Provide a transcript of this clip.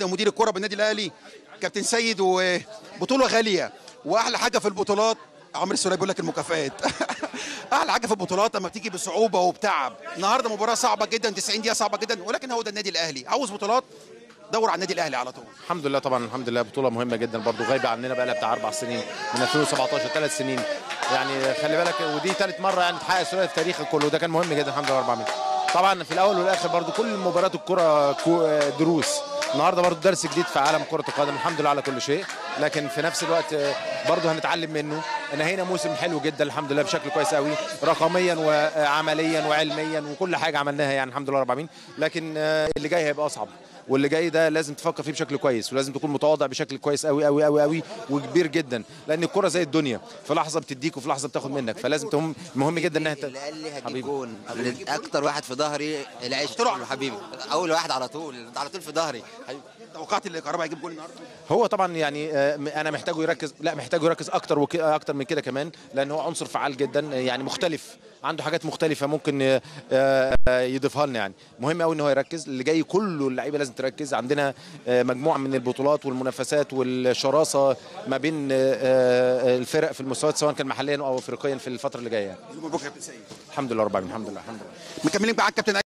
مدير الكره بالنادي الاهلي كابتن سيد وبطوله غاليه واحلى حاجه في البطولات عمرو السوليه بيقول لك المكافآت احلى حاجه في البطولات لما بتيجي بصعوبه وبتعب النهارده مباراه صعبه جدا 90 دقيقه صعبه جدا ولكن هو ده النادي الاهلي عاوز بطولات دور على النادي الاهلي على طول الحمد لله طبعا الحمد لله بطوله مهمه جدا برضو غايبه عننا بقى لها بتاع اربع سنين من 2017 ثلاث سنين يعني خلي بالك ودي ثالث مره يعني تحقق الثلاثي في تاريخك كله وده كان مهم جدا الحمد لله 400 طبعا في الاول والاخر برضو كل مباريات الكره كو- دروس النهارده برضو درس جديد في عالم كره القدم الحمد لله على كل شيء لكن في نفس الوقت آه، برضو هنتعلم منه نهينا موسم حلو جدا الحمد لله بشكل كويس قوي رقميا وعمليا وعلميا وكل حاجه عملناها يعني الحمد لله رب العالمين لكن آه، اللي جاي هيبقى اصعب واللي جاي ده لازم تفكر فيه بشكل كويس ولازم تكون متواضع بشكل كويس قوي قوي قوي قوي وكبير جدا لان الكره زي الدنيا في لحظه بتديك وفي لحظه بتاخد منك فلازم تهم مهم جدا انها ت- اللي قال لي هجيب حبيبي. جون اكتر واحد في ظهري العيش حبيبي اول واحد على طول انت على طول في ظهري حبيبي. توقعت ان كهربا هيجيب جول النهارده هو طبعا يعني آه، م- انا محتاجه يركز لا محتاجه يركز اكتر وك... اكتر من كده كمان لان هو عنصر فعال جدا آه، يعني مختلف عنده حاجات مختلفه ممكن آه، آه، يضيفها لنا يعني مهم قوي ان هو يركز اللي جاي كله اللعيبه لازم تركز عندنا آه، مجموعه من البطولات والمنافسات والشراسه ما بين آه، آه، الفرق في المستويات سواء كان محليا او افريقيا في الفتره اللي جايه يعني. مبروك يا كابتن سيد الحمد لله رب العالمين الحمد لله الحمد لله مكملين معاك كابتن